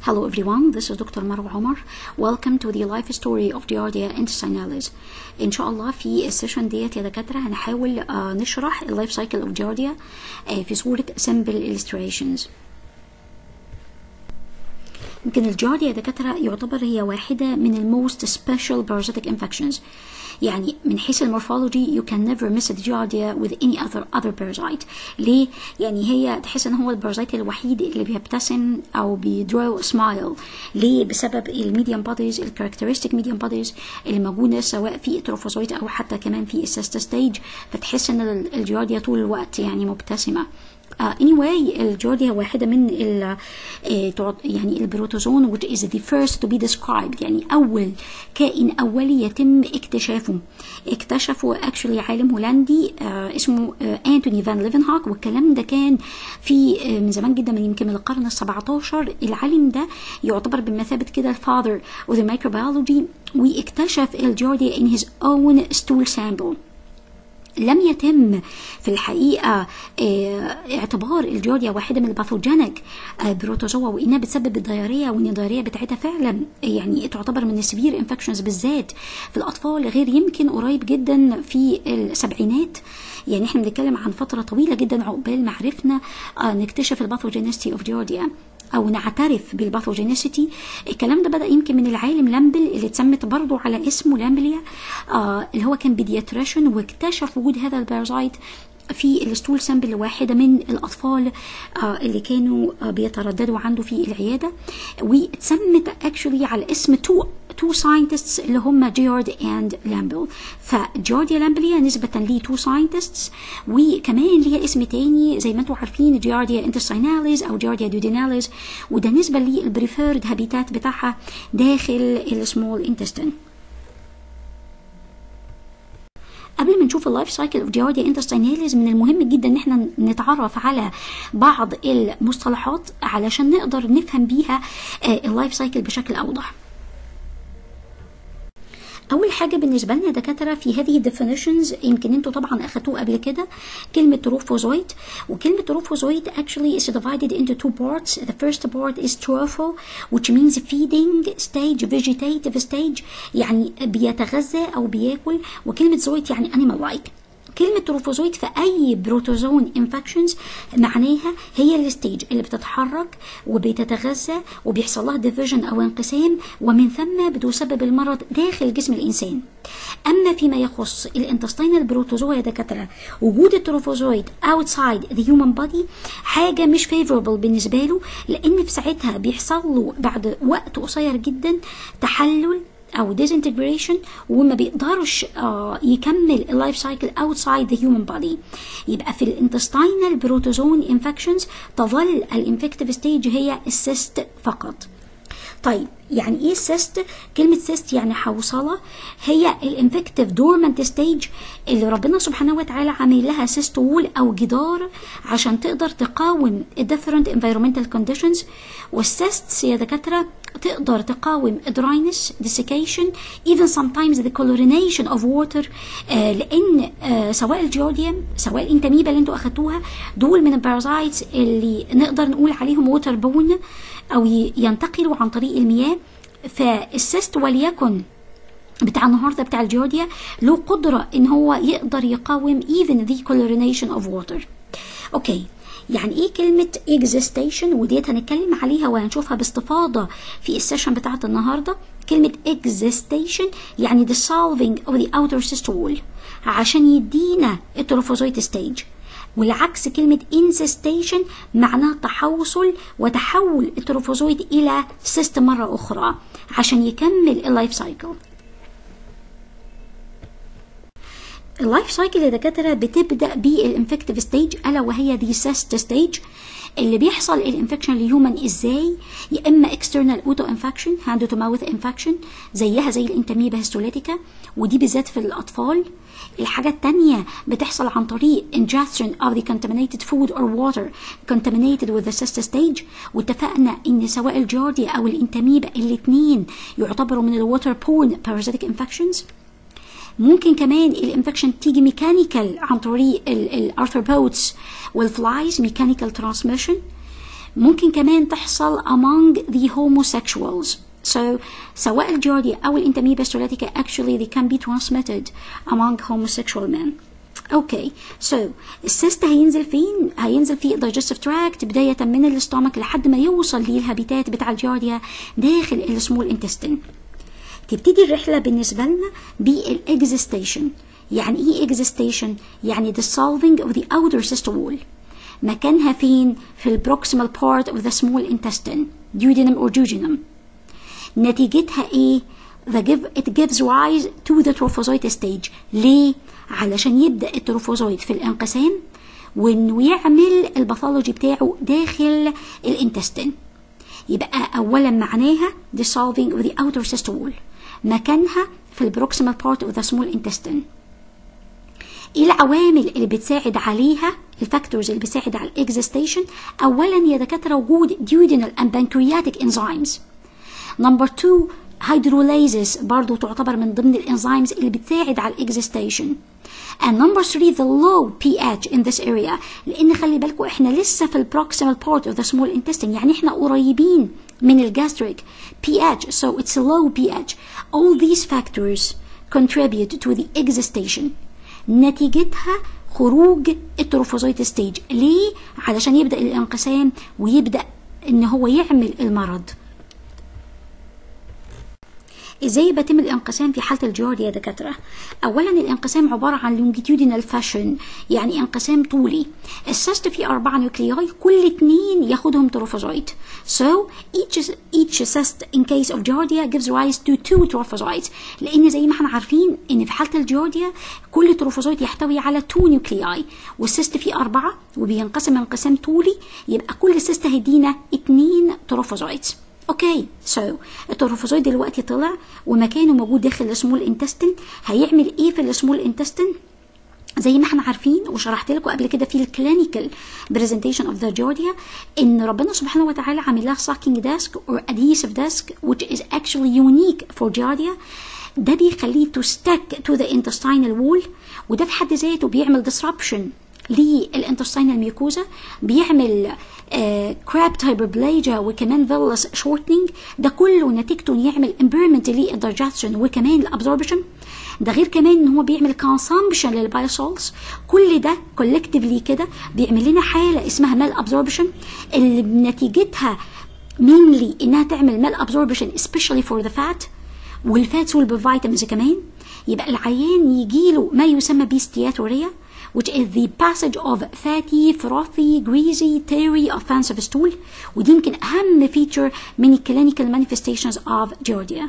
Hello everyone, this is Dr. Marwa Omar. Welcome to the life story of Giardia intestinalis. إن شاء الله في السيشن ديت يا دكاترة هنحاول آه نشرح اللايف سايكل اوف جارديا آه في صورة simple illustrations. يمكن الجارديا يا دكاترة يعتبر هي واحدة من الموست special parasitic infections. يعني من حيث المورفولوجي you can never miss the giardia with any other other parasite ليه يعني هي تحس ان هو البارازيت الوحيد اللي بيبتسم او بيدرو سمايل ليه بسبب الميديم بوديز الكاركترستيك ميديم بوديز اللي موجوده سواء في التروفوزويت او حتى كمان في السيستا ستيج فتحس ان الجارديا طول الوقت يعني مبتسمه uh, anyway الجارديا واحدة من ال uh, يعني البروتوزون which is the first to be described يعني أول كائن أولي يتم اكتشافه اكتشفه actually عالم هولندي uh, اسمه أنتوني فان ليفنهاك والكلام ده كان في من زمان جدا من يمكن من القرن ال 17 العالم ده يعتبر بمثابة كده الفاذر of the microbiology واكتشف الجارديا in his own stool sample لم يتم في الحقيقة اعتبار الجارديا واحدة من الباثوجينيك بروتوزوا وإنها بتسبب الديارية وإن الديارية بتاعتها فعلا يعني تعتبر من السبير انفكشنز بالذات في الأطفال غير يمكن قريب جدا في السبعينات يعني احنا بنتكلم عن فترة طويلة جدا عقبال ما عرفنا نكتشف الباثوجينيستي اوف جارديا او نعترف بالباثوجينيسيتي الكلام ده بدا يمكن من العالم لامبل اللي اتسمت برضه على اسمه لامبليا آه اللي هو كان بيدياتريشن واكتشف وجود هذا البارازايت في الستول سامبل واحدة من الأطفال آه اللي كانوا آه بيترددوا عنده في العيادة واتسمت اكشولي على اسم تو تو ساينتستس اللي هم جيورد اند لامبل فجورديا لامبليا نسبة ليه تو ساينتستس وكمان ليها اسم تاني زي ما انتم عارفين جيارديا انتستيناليز او جيارديا دوديناليز وده نسبة للبريفيرد هابيتات بتاعها داخل السمول انتستين قبل ما نشوف اللايف سايكل اوف جارديا انتستيناليز من المهم جدا ان احنا نتعرف على بعض المصطلحات علشان نقدر نفهم بيها اللايف سايكل بشكل اوضح اول حاجه بالنسبه لنا دكاتره في هذه الديفينيشنز يمكن انتوا طبعا اخدتوه قبل كده كلمه تروفوزويت وكلمه تروفوزويت actually is divided into two parts the first part is tropho which means feeding stage vegetative stage يعني بيتغذى او بياكل وكلمه زويت يعني animal like كلمة تروفوزويد في أي بروتوزون انفكشنز معناها هي الستيج اللي بتتحرك وبتتغذى وبيحصل لها ديفيجن أو انقسام ومن ثم بتسبب المرض داخل جسم الإنسان أما فيما يخص الانتستينال بروتوزوا يا دكاترة وجود التروفوزويد outside the human body حاجة مش favorable بالنسبة له لأن في ساعتها بيحصل له بعد وقت قصير جدا تحلل او disintegration وما بيقدرش آه يكمل اللايف سايكل outside the human body يبقى في الانتستينال بروتوزون انفكشنز تظل الانفكتيف ستيج هي السيست فقط طيب يعني ايه سيست كلمة سيست يعني حوصلة هي الانفكتيف دورمنت ستيج اللي ربنا سبحانه وتعالى عامل لها سيست وول او جدار عشان تقدر تقاوم different environmental conditions والسيستس يا دكاترة تقدر تقاوم dryness desiccation even sometimes the chlorination of water آه لان آه سواء الجيوديوم سواء الانتاميبا اللي انتوا اخدتوها دول من البارازايتس اللي نقدر نقول عليهم ووتر بون او ينتقلوا عن طريق المياه فالسيست وليكن بتاع النهارده بتاع الجيوديا له قدره ان هو يقدر يقاوم even the chlorination of water اوكي يعني ايه كلمة existation وديت هنتكلم عليها وهنشوفها باستفاضة في السيشن بتاعت النهاردة كلمة existation يعني dissolving of the outer cyst wall عشان يدينا التروفوزويت ستيج والعكس كلمة incestation معناها تحوصل وتحول التروفوزويد إلى سيست مرة أخرى عشان يكمل اللايف سايكل اللايف سايكل يا دكاترة بتبدأ بالانفكتيف ستيج ألا وهي دي سيست ستيج اللي بيحصل الانفكشن لهيومن ازاي يا اما اكسترنال اوتو انفكشن هاند تو ماوث انفكشن زيها زي الانتاميبا هيستوليتيكا ودي بالذات في الاطفال الحاجة التانية بتحصل عن طريق ingestion of the contaminated food or water contaminated with the cyst stage واتفقنا ان سواء الجارديا او الانتاميبا الاتنين يعتبروا من الووتر بون parasitic infections ممكن كمان الانفكشن تيجي ميكانيكال عن طريق الارثروبودز والفلايز ميكانيكال ترانسميشن ممكن كمان تحصل among the homosexuals so سواء الجارديا أو الانتاميبا ستولاتيكا actually they can be transmitted among homosexual men اوكي سو so, السيست هينزل فين هينزل في digestive tract بداية من الاستومك لحد ما يوصل للهابيتات بتاع الجارديا داخل السمول انتستين تبتدي الرحلة بالنسبة لنا بالاكزيستيشن يعني ايه اكزيستيشن يعني dissolving of the outer cyst wall مكانها فين في البروكسيمال part of the small intestine duodenum or jejunum نتيجتها ايه the give, it gives rise to the trophozoite stage ليه علشان يبدأ التروفوزويد في الانقسام وانه يعمل الباثولوجي بتاعه داخل الانتستين يبقى اولا معناها dissolving of the outer cyst wall مكانها في البروكسيمال part of the small intestine ايه العوامل اللي بتساعد عليها الفاكتورز اللي بتساعد على الاكزيستيشن اولا يا دكاتره وجود duodenal and pancreatic enzymes نمبر 2 hydrolysis برضو تعتبر من ضمن الانزيمز اللي بتساعد على الاكزيستيشن and number 3 the low pH in this area لان خلي بالكم احنا لسه في البروكسيمال part of the small intestine يعني احنا قريبين من الجاستريك pH so it's a low pH all these factors contribute to the existation نتيجتها خروج التروفوزويت ستيج ليه علشان يبدا الانقسام ويبدا ان هو يعمل المرض ازاي بيتم الانقسام في حاله الجيورد يا دكاتره اولا الانقسام عباره عن لونجيتيودينال فاشن يعني انقسام طولي السيست فيه اربعه نيوكلياي كل اتنين ياخدهم تروفوزويت so each each cyst in case of giardia gives rise to two trophozoites لان زي ما احنا عارفين ان في حاله الجيورديا كل تروفوزويت يحتوي على تو نيوكلياي والسيست فيه اربعه وبينقسم انقسام طولي يبقى كل سيست هيدينا اتنين تروفوزويتس اوكي سو التروفوزويد دلوقتي طلع ومكانه موجود داخل السمول انتستين هيعمل ايه في السمول انتستين زي ما احنا عارفين وشرحت لكم قبل كده في الكلينيكال برزنتيشن اوف ذا جورديا ان ربنا سبحانه وتعالى عامل لها ساكينج ديسك اور adhesive ديسك which is actually unique for giardia ده بيخليه to stick to the intestinal wall وده في حد ذاته بيعمل disruption للانتستينال ميوكوزا بيعمل كرابت هايبربلايجا وكمان فيلس شورتنينج ده كله نتيجته يعمل امبيرمنت للدايجستشن وكمان الابزوربشن ده غير كمان ان هو بيعمل كونسامبشن للبايوسولز كل ده كولكتيفلي كده بيعمل لنا حاله اسمها مال ابزوربشن اللي بنتيجتها مينلي انها تعمل مال ابزوربشن especially for the fat والفاتس والفيتامينز كمان يبقى العيان يجيله ما يسمى بستياتوريا which is the passage of fatty, frothy, greasy, teary, offensive stool ودي يمكن أهم feature من clinical manifestations of giardia.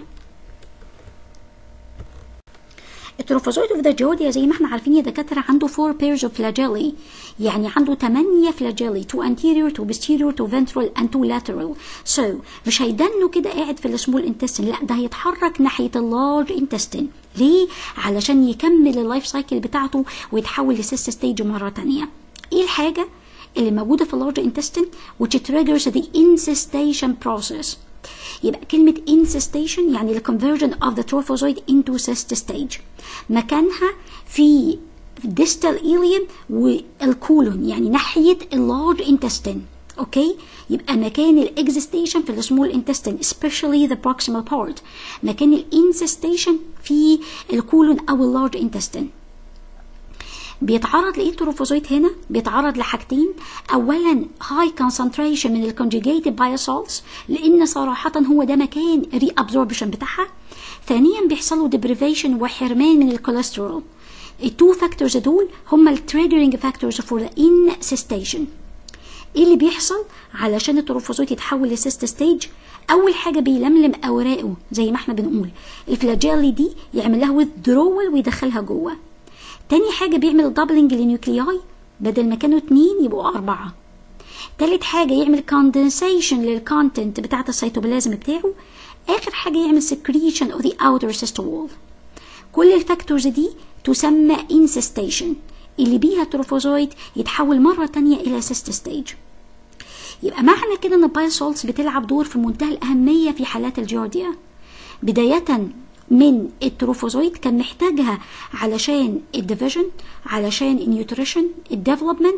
التروفوزويد اوف ذا جوديا زي ما احنا عارفين يا دكاتره عنده 4 pairs of flagellae يعني عنده 8 flagellae 2 anterior 2 posterior 2 ventral and 2 lateral so مش هيدنه كده قاعد في السمول انتستين لا ده هيتحرك ناحيه اللارج انتستين ليه علشان يكمل اللايف سايكل بتاعته ويتحول لسيست ستيج مره تانية ايه الحاجه اللي موجوده في اللارج انتستين which triggers the incestation process يبقى كلمة incestation يعني the conversion of the trophozoid into cyst stage مكانها في distal ileum والكولون يعني ناحية اللارج intestine اوكي يبقى مكان الاكزيستيشن في السمول انتستين especially the proximal part مكان الانسستيشن في الكولون او اللارج انتستين بيتعرض لايه التروفوزويت هنا بيتعرض لحاجتين اولا هاي كونسنتريشن من الكونجيجيتد بايوسولز لان صراحه هو ده مكان ري ابزوربشن بتاعها ثانيا بيحصل له ديبريفيشن وحرمان من الكوليسترول التو فاكتورز دول هما التريجرنج فاكتورز فور ذا انسستيشن ايه اللي بيحصل علشان التروفوزويت يتحول لسيست ستيج اول حاجه بيلملم اوراقه زي ما احنا بنقول الفلاجيلي دي يعمل لها ويذرول ويدخلها جوه تاني حاجة بيعمل دبلنج للنيوكلياي بدل ما كانوا اتنين يبقوا أربعة تالت حاجة يعمل كوندنسيشن للكونتنت بتاعة السيتوبلازم بتاعه آخر حاجة يعمل secretion of the outer cyst wall كل الفاكتورز دي تسمى incestation اللي بيها التروفوزويد يتحول مرة تانية إلى cyst stage يبقى معنى كده ان البايوسولز بتلعب دور في منتهى الأهمية في حالات الجيورديا بداية من التروفوزويد كان محتاجها علشان الديفيجن علشان النيوتريشن الديفلوبمنت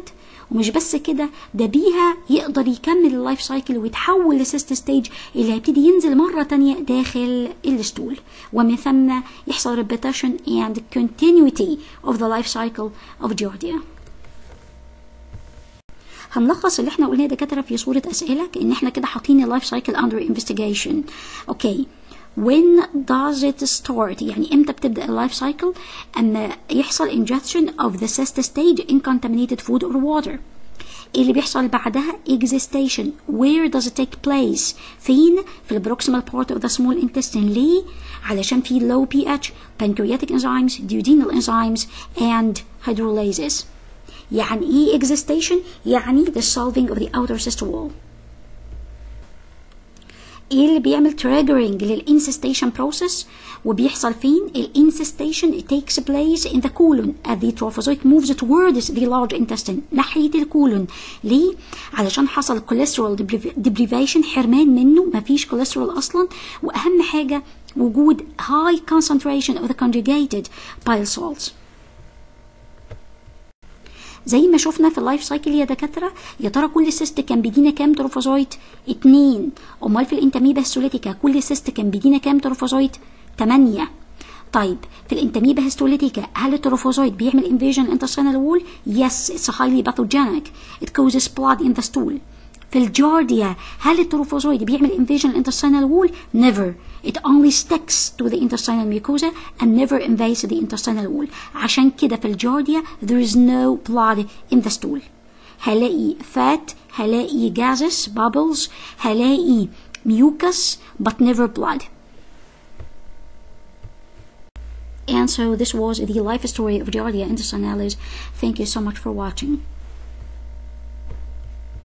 ومش بس كده ده بيها يقدر يكمل اللايف سايكل ويتحول لسيست ستيج اللي هيبتدي ينزل مرة تانية داخل الستول ومن ثم يحصل repetition and continuity of the life cycle of Giardia. هنلخص اللي احنا قلناه دكاتره في صوره اسئله كان احنا كده حاطين اللايف سايكل اندر انفستيجيشن اوكي when does it start يعني امتى بتبدا اللايف سايكل اما يحصل ingestion of the cyst stage in contaminated food or water ايه اللي بيحصل بعدها exgestation where does it take place فين في البروكسيمال part of the small intestine ليه علشان في low pH pancreatic enzymes duodenal enzymes and hydrolases يعني ايه exgestation يعني the solving of the outer cyst wall ايه اللي بيعمل triggering للانسستيشن process وبيحصل فين الانسستيشن it takes place in the colon as the trophozoite moves towards the large intestine ناحية الكولون ليه علشان حصل cholesterol deprivation حرمان منه مفيش cholesterol اصلا واهم حاجة وجود high concentration of the conjugated bile salts زي ما شفنا في اللايف سايكل يا دكاتره يا ترى كل سيست كان بيدينا كام تروفوزويت اتنين امال في الانتاميبا هيستوليتيكا كل سيست كان بيدينا كام تروفوزويت تمانية طيب في الانتاميبا هيستوليتيكا هل التروفوزويت بيعمل انفيجن intestinal wall yes it's highly pathogenic it causes blood in the stool في الجارديا هل التروفوزويد بيعمل invasion intestinal wall never it only sticks to the intestinal mucosa and never invades the intestinal wall عشان كده في الجارديا there is no blood in the stool هلاقي fat هلاقي gases bubbles هلاقي mucus but never blood and so this was the life story of Giardia intestinalis. Thank you so much for watching.